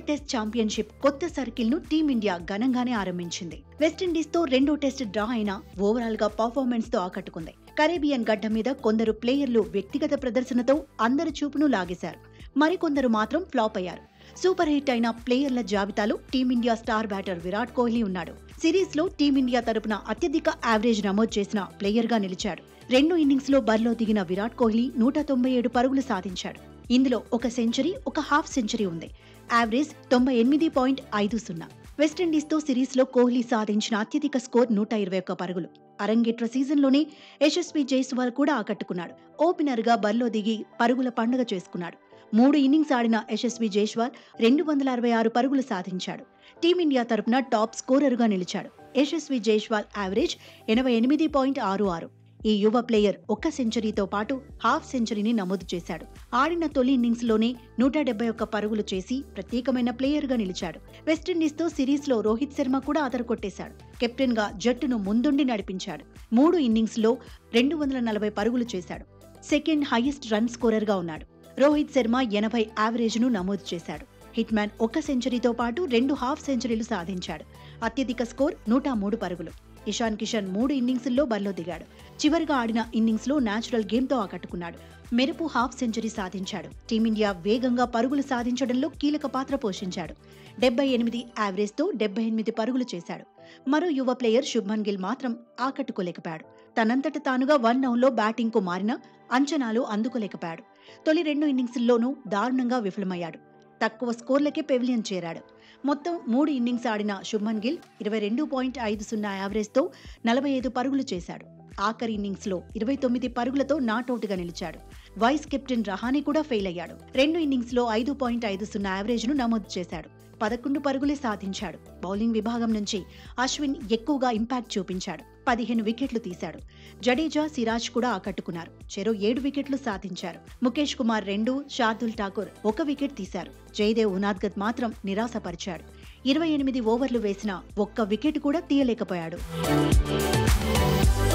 test championship కొత్త circle ను team India ఘనంగానే ఆరంభించింది వెస్టిండీస్ తో రెండో టెస్ట్ డ్రా అయినా ఓవరాల్ గా పర్ఫార్మెన్స్ తో ఆకట్టుకుంది కరేబియన్ గడ్డ మీద కొందరు ప్లేయర్లు వ్యక్తిగత ప్రదర్శనతో అందరి చూపును లాగేశారు మరికొందరు మాత్రం ఫ్లాప్ అయ్యారు సూపర్ హిట్ అయిన ప్లేయర్ల జాబితాలో team India star batter Virat Kohli ఉన్నాడు సిరీస్ లో టీమిండియా తరపున అత్యధిక యావరేజ్ నమోదు చేసిన ప్లేయర్ గా నిలిచాడు రెండు ఇన్నింగ్స్ లో బరిలో దిగిన విరాట్ కోహ్లీ నూట తొంభై ఏడు పరుగులు సాధించాడు ఇందులో ఒక సెంచరీ ఒక హాఫ్ సెంచరీ ఉంది యావరేజ్ తొంభై ఎనిమిది పాయింట్ ఐదు సున్నా వెస్టిండీస్ తో సిరీస్ లో కోహ్లీ సాధించిన అత్యధిక స్కోర్ నూట ఇరవై ఒక్క పరుగులు అరంగేట్ర సీజన్లోనే యశస్వి జైస్వాల్ కూడా ఆకట్టుకున్నాడు ఓపెనర్ గా బరిలో దిగి పరుగుల పండుగ చేసుకున్నాడు మూడు ఇన్నింగ్స్ ఆడిన యశస్వి జైస్వాల్ రెండు వందల అరవై ఆరు పరుగులు సాధించాడు టీమిండియా తరపున టాప్ స్కోరర్గా నిలిచాడు యశస్వి జైస్వాల్ యావరేజ్ ఎనభై ఎనిమిది పాయింట్ ఆరు ఆరు ఈ యువ ప్లేయర్ ఒక్క సెంచరీతో పాటు హాఫ్ సెంచరీని నమోదు చేశాడు ఆడిన తొలి ఇన్నింగ్స్ లోనే నూట డెబ్బై ఒక్క పరుగులు చేసి ప్రత్యేకమైన ప్లేయర్ గా నిలిచాడు వెస్టిండీస్ తో సిరీస్ లో రోహిత్ శర్మ కూడా అదరకొట్టేశాడు కెప్టెన్ గా జట్టును ముందుండి నడిపించాడు మూడు ఇన్నింగ్స్ లో రెండు వందల నలభై పరుగులు చేశాడు సెకండ్ హైయెస్ట్ రన్ స్కోరర్ గా ఉన్నాడు రోహిత్ శర్మ ఎనభై యావరేజ్ ను నమోదు చేశాడు హిట్ మ్యాన్ ఒక్క సెంచరీతో పాటు రెండు హాఫ్ సెంచరీలు సాధించాడు అత్యధిక స్కోర్ నూట మూడు పరుగులు ఇషాన్ కిషన్ మూడు ఇన్నింగ్స్ల్లో బరిలో దిగాడు చివరిగా ఆడిన ఇన్నింగ్స్ లో నేచురల్ గేమ్ తో ఆకట్టుకున్నాడు మెరుపు హాఫ్ సెంచరీ సాధించాడు టీమిండియా వేగంగా పరుగులు సాధించడంలో కీలక పాత్ర పోషించాడు డెబ్బై ఎనిమిది యావరేజ్ తో డెబ్బై ఎనిమిది పరుగులు చేశాడు మరో యువ ప్లేయర్ శుభ్మన్ గిల్ మాత్రం ఆకట్టుకోలేకపోయాడు తనంతట తానుగా వన్ లో బ్యాటింగ్ కు మారిన అంచనాలు అందుకోలేకపోయాడు తొలి రెండు ఇన్నింగ్స్ల్లోనూ దారుణంగా విఫలమయ్యాడు తక్కువ స్కోర్లకే పెవిలియన్ చేరాడు మొత్తం మూడు ఇన్నింగ్స్ ఆడిన శుభ్మన్ గిల్ ఇరవై రెండు పాయింట్ ఐదు సున్నా యావరేజ్తో నలభై ఐదు పరుగులు చేశాడు ఆఖరి ఇన్నింగ్స్లో ఇరవై తొమ్మిది పరుగులతో నాటౌట్గా నిలిచాడు వైస్ కెప్టెన్ రహానే కూడా ఫెయిల్ అయ్యాడు రెండు ఇన్నింగ్స్లో ఐదు పాయింట్ ఐదు సున్నా యావరేజ్ను నమోదు చేశాడు పదకొండు పరుగులే సాధించాడు బౌలింగ్ విభాగం నుంచి అశ్విన్ ఎక్కువగా ఇంపాక్ట్ చూపించాడు పదిహేను వికెట్లు తీశాడు జడేజా సిరాజ్ కూడా ఆకట్టుకున్నారు చెరో ఏడు వికెట్లు సాధించారు ముఖేష్ కుమార్ రెండు షార్దుల్ ఠాకూర్ ఒక వికెట్ తీశారు జయదేవ్ ఉనాద్గత్ మాత్రం నిరాశపరిచాడు ఇరవై ఎనిమిది ఓవర్లు వేసిన ఒక్క వికెట్ కూడా తీయలేకపోయాడు